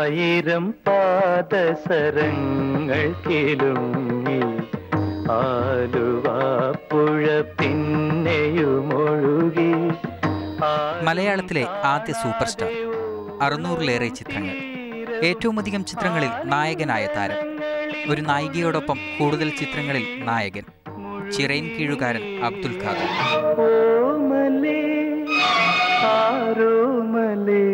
ആയിരം പാദസരങ്ങൾ കിലുങ്ങി ആലുവാപ്പുഴ പിന്നെയുമൊഴുകി മലയാളത്തിലെ ആദ്യ സൂപ്പർ സ്റ്റാർ അറുന്നൂറിലേറെ ചിത്രങ്ങൾ ഏറ്റവും അധികം ചിത്രങ്ങളിൽ നായകനായ താരം ഒരു നായികയോടൊപ്പം കൂടുതൽ ചിത്രങ്ങളിൽ നായകൻ ചിറയിൻ കീഴുകാരൻ അബ്ദുൽ ഖാദർ ഓമലേ ആരോമലേ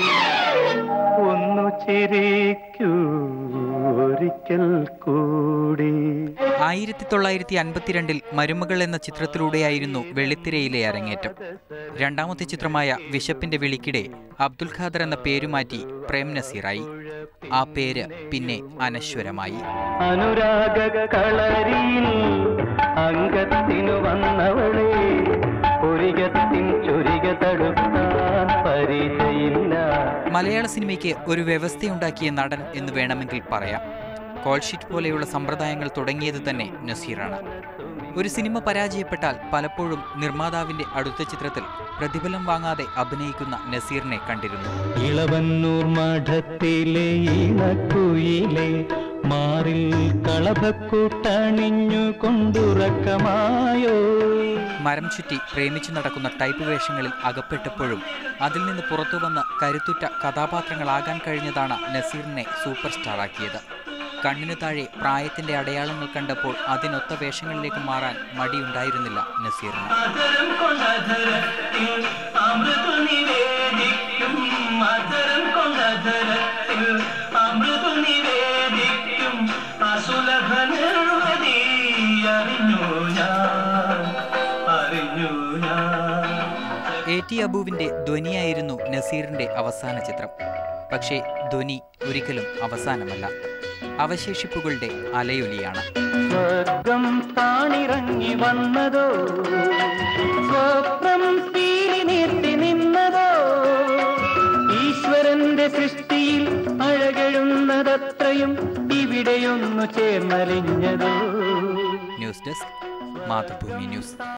ഒന്നു ചിരിക്കൂ ഒരിക്കൽ കൂടി ആയിരത്തി തൊള്ളായിരത്തി അൻപത്തിരണ്ടിൽ മരുമകൾ എന്ന ചിത്രത്തിലൂടെയായിരുന്നു വെള്ളിത്തിരയിലെ അരങ്ങേറ്റം രണ്ടാമത്തെ ചിത്രമായ വിശപ്പിന്റെ വിളിക്കിടെ അബ്ദുൽ ഖാദർ എന്ന പേരുമാറ്റി പ്രേം നസീറായി ആ പേര് പിന്നെ അനശ്വരമായി അനുരാഗ കളരിയിൽ അംഗത്തിനു വന്നവളെ ഒരികത്തിൻ ചൊരിക തടുക്കാൻ പരിചയില്ല മലയാള സിനിമയ്ക്ക് ഒരു വ്യവസ്ഥയുണ്ടാക്കിയ നടൻ എന്ന് വേണമെങ്കിൽ പറയാം കോൾഷീറ്റ് പോലെയുള്ള സമ്പ്രദായങ്ങൾ തുടങ്ങിയത് തന്നെ നസീറാണ് ഒരു സിനിമ പരാജയപ്പെട്ടാൽ പലപ്പോഴും നിർമ്മാതാവിന്റെ അടുത്ത ചിത്രത്തിൽ പ്രതിഫലം വാങ്ങാതെ അഭിനയിക്കുന്ന നസീറിനെ കണ്ടിരുന്നു ഇളവന്നൂർ മഠത്തിലെ ഇണക്കുയിലെ മാറിൽ കളഭക്കൂട്ടണിഞ്ഞു കൊണ്ടുറക്കമായോ മരം ചുറ്റി പ്രേമിച്ചു നടക്കുന്ന ടൈപ്പ് വേഷങ്ങളിൽ അകപ്പെട്ടപ്പോഴും അതിൽ നിന്ന് പുറത്തു വന്ന് കരുത്തുറ്റ കഥാപാത്രങ്ങളാകാൻ കഴിഞ്ഞതാണ് നസീറിനെ സൂപ്പർ സ്റ്റാറാക്കിയത് കണ്ണിനു താഴെ പ്രായത്തിന്റെ അടയാളങ്ങൾ കണ്ടപ്പോൾ അതിനൊത്ത വേഷങ്ങളിലേക്ക് മാറാൻ മടിയുണ്ടായിരുന്നില്ല നസീറിന് മധുരം കൊണ്ടധരത്തിൽ അമൃതു നിവേദിക്കും മധുരം കൊണ്ടധരത്തിൽ അമൃതു നിവേദിക്കും അസുലഭ നിർവതി അറിഞ്ഞു ഞാൻ അറിഞ്ഞു ഞാൻ എ ടി അബുവിന്റെ ധ്വനിയായിരുന്നു നസീറിന്റെ അവസാന ചിത്രം പക്ഷേ ധ്വനി ഒരിക്കലും അവസാനമല്ല അവശേഷിപ്പുകളുടെ അലയൊലിയാണ് സ്വർഗം താണിറങ്ങി വന്നതോ സ്വപ്നം തീരി നീർത്തി നിന്നതോ ഈശ്വരന്റെ സൃഷ്ടിയിൽ അഴകെഴുന്നതത്രയും ഇവിടെയൊന്നു ചേർന്നലിഞ്ഞതോ ന്യൂസ് ഡെസ്ക് മാതൃഭൂമി ന്യൂസ്